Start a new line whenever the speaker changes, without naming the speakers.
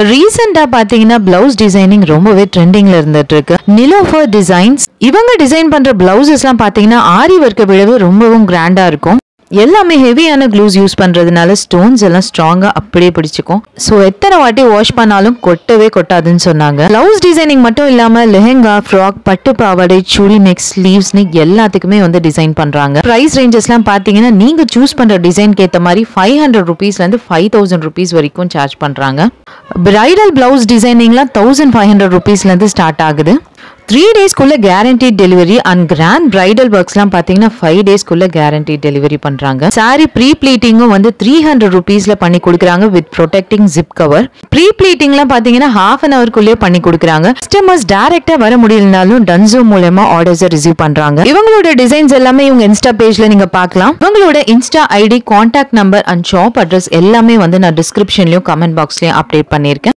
ரீசெண்டா பாத்தீங்கன்னா blouse designing ரொம்பவே ட்ரெண்டிங்ல இருந்துட்டு இருக்கு நிலோஃபர் டிசைன்ஸ் இவங்க டிசைன் பண்ற பிளவுசஸ் எல்லாம் பாத்தீங்கன்னா ஆரி ஒர்க்க விடவே ரொம்பவும் கிராண்டா இருக்கும் எல்லாமே ஹெவியான க்ளூஸ் யூஸ் பண்றதுனால ஸ்டோன்ஸ் எல்லாம் ஸ்ட்ராங்கா அப்படியே பிடிச்சிக்கும் ஸோ எத்தனை வாட்டி வாஷ் பண்ணாலும் கொட்டவே கொட்டாதுன்னு சொன்னாங்க பிளவுஸ் டிசைனிங் மட்டும் இல்லாம லெஹெங்கா ஃப்ராக் பட்டு பாவாடை சுடி நெக் ஸ்லீவ்ஸ்னு எல்லாத்துக்குமே வந்து டிசைன் பண்றாங்க பிரைஸ் ரேஞ்சஸ்லாம் பாத்தீங்கன்னா நீங்க சூஸ் பண்ற டிசைன்க்கு ஏத்த மாதிரி ஃபைவ் ஹண்ட்ரட் ருபீஸ்ல இருந்து ஃபைவ் தௌசண்ட் ருபீஸ் வரைக்கும் சார்ஜ் பண்றாங்க பிரைடல் பிளவுஸ் டிசைனிங்லாம் தௌசண்ட் ஃபைவ் ஹண்ட்ரட் ருபீஸ்ல இருந்து ஸ்டார்ட் ஆகுது த்ரீ டேஸ்க்குள்ள guarantee delivery and grand bridal ஒர்க்ஸ்லாம் பார்த்தீங்கன்னா ஃபைவ் டேஸ்க்குள்ள கேரண்டி டெலிவரி பண்றாங்க சாரி ப்ரீ ப்ளீட்டிங்கும் வந்து த்ரீ ஹண்ட்ரட் ருபீஸ்ல பண்ணி கொடுக்குறாங்க with protecting zip cover pre ப்ளீட்டிங்லாம் பார்த்தீங்கன்னா ஹாஃப் அன் ஹவர்க்குள்ளேயே பண்ணி கொடுக்குறாங்க கஸ்டமர்ஸ் டேரக்டா வர முடியலனாலும் டன்சோ மூலமா ஆர்டர்ஸை ரிசீவ் பண்றாங்க இவங்களோட டிசைன்ஸ் எல்லாமே இவங்க இன்ஸ்டா பேஜ்ல நீங்க பார்க்கலாம் இவங்களோட insta ID contact number and shop address எல்லாமே வந்து நான் டிஸ்கிரிப்ஷன்லயும் கமெண்ட் பாக்ஸ்லயும் அப்டேட் பண்ணியிருக்கேன்